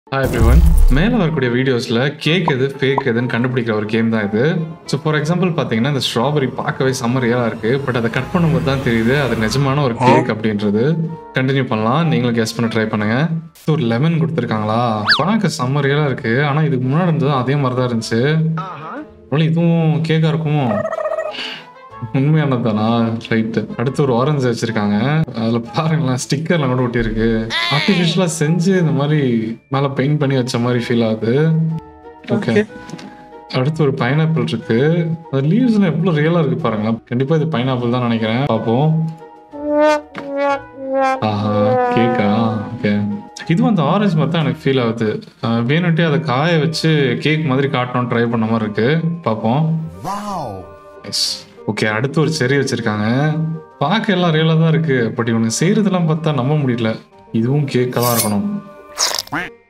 hi everyone மேலே வரக்கூடிய வீடியோஸில் கேக் எது ஃபேக் எதுன்னு கண்டுபிடிக்கிற ஒரு கேம் தான் இது ஸோ ஃபார் எக்ஸாம்பிள் பார்த்தீங்கன்னா இந்த ஸ்ட்ராபெரி பார்க்கவே செம்ம ரியலாக இருக்குது பட் அதை கட் பண்ணும்போது தான் தெரியுது அது நிஜமான ஒரு கேக் அப்படின்றது கண்டினியூ பண்ணலாம் நீங்களும் கெஸ் பண்ண ட்ரை பண்ணுங்க ஸோ ஒரு லெமன் கொடுத்துருக்காங்களா பார்க்க செம்ம ரியலாக இருக்குது ஆனால் இதுக்கு முன்னாடி இருந்தது அதே மாதிரி தான் இருந்துச்சு ஒன்லி இதுவும் கேக்காக இருக்குமோ உண்மையானது தானா ரைட்டு அடுத்து ஒரு ஆரஞ்சு வச்சிருக்காங்க அதுல பாருங்களேன் ஸ்டிக்கர்லாம் கூட ஒட்டியிருக்கு ஆர்டிஃபிஷியலா செஞ்சு இந்த மாதிரி மேல பெயிண்ட் பண்ணி வச்ச மாதிரி ஃபீல் ஆகுது ஓகே அடுத்து ஒரு பைனாப்பிள் இருக்கு அது லீவ்ஸ்லாம் எவ்வளவு ரியலா இருக்கு பாருங்களேன் கண்டிப்பா இது பைனாப்பிள் தான் நினைக்கிறேன் பார்ப்போம் ஆஹா கேக்கா ஓகே இதுவும் அந்த ஆரஞ்சு மாதிரி தான் எனக்கு ஃபீல் ஆகுது அஹ் வேணும்ட்டே அதை காய வச்சு கேக் மாதிரி காட்டணும் ட்ரை பண்ண மாதிரி இருக்கு பார்ப்போம் எஸ் ஓகே அடுத்து ஒரு செரி வச்சிருக்காங்க பார்க்க எல்லாம் ரியலாக தான் இருக்கு பட் இவனுக்கு செய்யறதெல்லாம் பார்த்தா நம்ப முடியல இதுவும் கேக்காக தான் இருக்கணும்